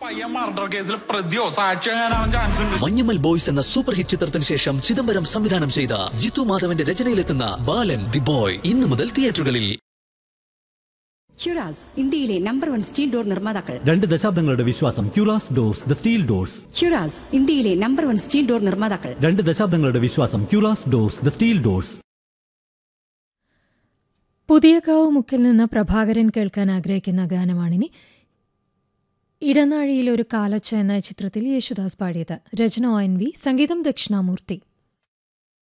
പയ്യൻ മർഡർ കേസിൽ പ്രതിയോ സാക്ഷിയാകാനാവാൻ ചാൻസ് ഉണ്ട് മഞ്ഞമ്മൽ ബോയ്സ് എന്ന സൂപ്പർ ഹിറ്റ് ചിത്രത്തിന് ശേഷം ചിദംബരം സംവിധാനം ചെയ്ത ജിത്തു മാധവന്റെ രചനയിലെത്തുന്ന ബാലൻ ദി ബോയ് ഇന്നു മുതൽ തിയേറ്ററുകളിൽ ക്യുറാസ് ഇന്ത്യയിലെ നമ്പർ വൺ സ്റ്റീൽ ഡോർ നിർമ്മാതാക്കൾ രണ്ട് ദശാബ്ദങ്ങളുടെ വിശ്വാസം ക്യൂറാസ് ഡോർസ് ദ സ്റ്റീൽ ഡോർസ് ക്യുറാസ് ഇന്ത്യയിലെ നമ്പർ വൺ സ്റ്റീൽ ഡോർ നിർമ്മാതാക്കൾ രണ്ട് ദശാബ്ദങ്ങളുടെ വിശ്വാസം ക്യൂറാസ് doors the steel doors Puthiyakavu മുക്കിൽ നിന്ന് പ്രഭാകരൻ കേൾക്കാൻ ആഗ്രഹിക്കുന്ന ഗാനമാണിനി ഇടനാഴിയിൽ ഒരു കാലൊച്ച എന്ന ചിത്രത്തിൽ യേശുദാസ് പാടിയത് രചന ഒ എൻ വി സംഗീതം ദക്ഷിണാമൂർത്തി